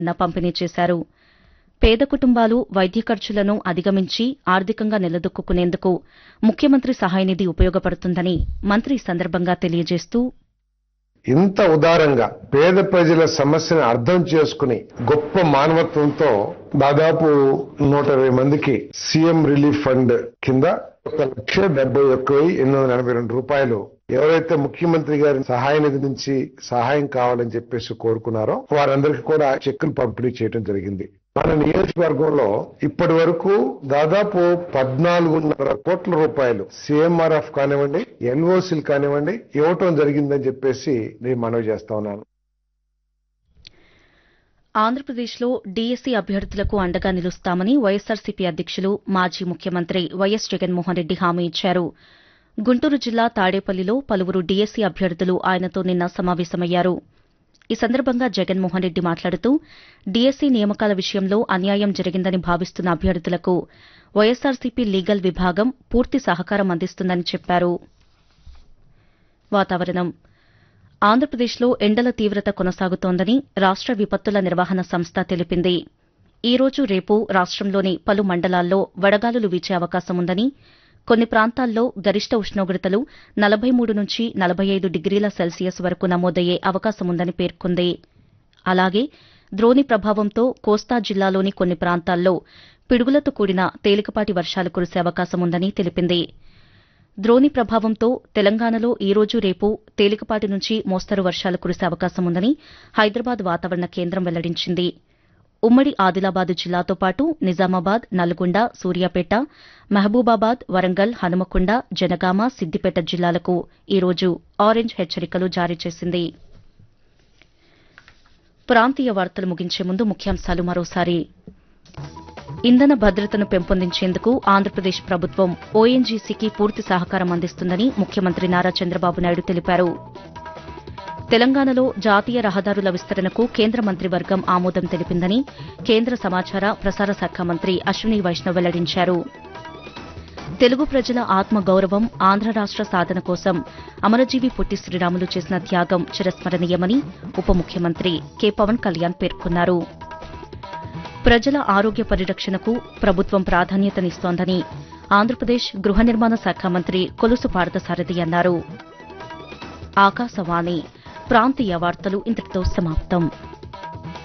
పంపిణీ చేశారు పేద కుటుంబాలు వైద్య ఖర్చులను అధిగమించి ఆర్థికంగా నిలదొక్కునేందుకు ముఖ్యమంత్రి సహాయనిధి ఉపయోగపడుతుందని మంత్రి ఈ సందర్భంగా తెలియజేస్తూ ఇంత ఉదారంగా పేద ప్రజల సమస్యను అర్థం చేసుకుని గొప్ప మానవత్వంతో దాదాపు నూట ఇరవై మందికి సీఎం రిలీఫ్ ఫండ్ కింద ఒక లక్ష డెబ్బై ఒక్క వెయ్యి ఎనిమిది వందల ఎనభై రెండు రూపాయలు ఎవరైతే ముఖ్యమంత్రి గారి సహాయ నిధి నుంచి సహాయం కావాలని చెప్పేసి కోరుకున్నారో వారందరికీ కూడా చెక్కులు పంపిణీ చేయడం జరిగింది మన నియోజకవర్గంలో ఇప్పటి వరకు దాదాపు పద్నాలుగున్నర కోట్ల రూపాయలు సిఎంఆర్ఎఫ్ కానివ్వండి ఎన్ఓసీలు కానివ్వండి ఇవ్వటం జరిగిందని చెప్పేసి నేను మనవి చేస్తా ఉన్నాను ఆంధ్రప్రదేశ్లో డీఎస్సీ అభ్యర్థులకు అండగా నిలుస్తామని వైఎస్సార్సీపీ అధ్యక్షులు మాజీ ముఖ్యమంత్రి వైఎస్ జగన్మోహన్ రెడ్డి హామీ ఇచ్చారు గుంటూరు జిల్లా తాడేపల్లిలో పలువురు డీఎస్సీ అభ్యర్థులు ఆయనతో నిన్న సమావేశమయ్యారు ఈ సందర్భంగా జగన్మోహన్ రెడ్డి మాట్లాడుతూ డీఎస్సీ నియామకాల విషయంలో అన్యాయం జరిగిందని భావిస్తున్న అభ్యర్థులకు వైఎస్సార్సీపీ లీగల్ విభాగం పూర్తి సహకారం అందిస్తుందని చెప్పారు వాతావరణం ఆంధ్రప్రదేశ్లో ఎండల తీవ్రత కొనసాగుతోందని రాష్ట విపత్తుల నిర్వహణ సంస్థ తెలిపింది ఈ రోజు రేపు రాష్టంలోని పలు మండలాల్లో వడగాలులు వీచే అవకాశం ఉందని కొన్ని ప్రాంతాల్లో గరిష్ట ఉష్ణోగ్రతలు నలభై మూడు నుంచి నలభై ఐదు డిగ్రీల సెల్సియస్ వరకు నమోదయ్యే అవకాశముందని పేర్కొంది అలాగే ద్రోణి ప్రభావంతో కోస్తా జిల్లాలోని కొన్ని ప్రాంతాల్లో పిడుగులతో కూడిన తేలికపాటి వర్షాలు కురిసే అవకాశముందని తెలిపింది ద్రోణి ప్రభావంతో తెలంగాణలో ఈ రోజు రేపు తేలికపాటి నుంచి మోస్తరు వర్షాలు కురిసే అవకాశముందని హైదరాబాద్ వాతావరణ కేంద్రం వెల్లడించింది ఉమ్మడి ఆదిలాబాద్ జిల్లాతో పాటు నిజామాబాద్ నల్గొండ సూర్యాపేట మహబూబాబాద్ వరంగల్ హనుమకొండ జనగామ సిద్దిపేట జిల్లాలకు ఈ రోజు ఆరెంజ్ హెచ్చరికలు జారీ చేసింది ప్రాంతీయ వార్తలు ముగించే ముందు ముఖ్యాంశాలు మరోసారి ఇంధన భద్రతను పెంపొందించేందుకు ఆంధ్రప్రదేశ్ ప్రభుత్వం ఓఎన్జీసీకి పూర్తి సహకారం అందిస్తుందని ముఖ్యమంత్రి నారా చంద్రబాబు నాయుడు తెలిపారు తెలంగాణలో జాతీయ రహదారుల విస్తరణకు కేంద్ర మంత్రివర్గం ఆమోదం తెలిపిందని కేంద్ర సమాచార ప్రసార శాఖ మంత్రి అశ్విని వైష్ణవ్ వెల్లడించారు తెలుగు ప్రజల ఆత్మ గౌరవం ఆంధ్ర రాష్ట సాధన కోసం అమరజీవి పొట్టి శ్రీరాములు చేసిన త్యాగం చిరస్మరణీయమని ఉప ముఖ్యమంత్రి కె పవన్ కళ్యాణ్ పేర్కొన్నారు ప్రజల ఆరోగ్య పరిరక్షణకు ప్రభుత్వం ప్రాధాన్యతనిస్తోందని ఆంధ్రప్రదేశ్ గృహ నిర్మాణ శాఖ మంత్రి కొలుసు పార్థసారథి అన్నారు ఆకాశవాణి ప్రాంతీయ వార్తలు ఇంతటితో సమాప్తం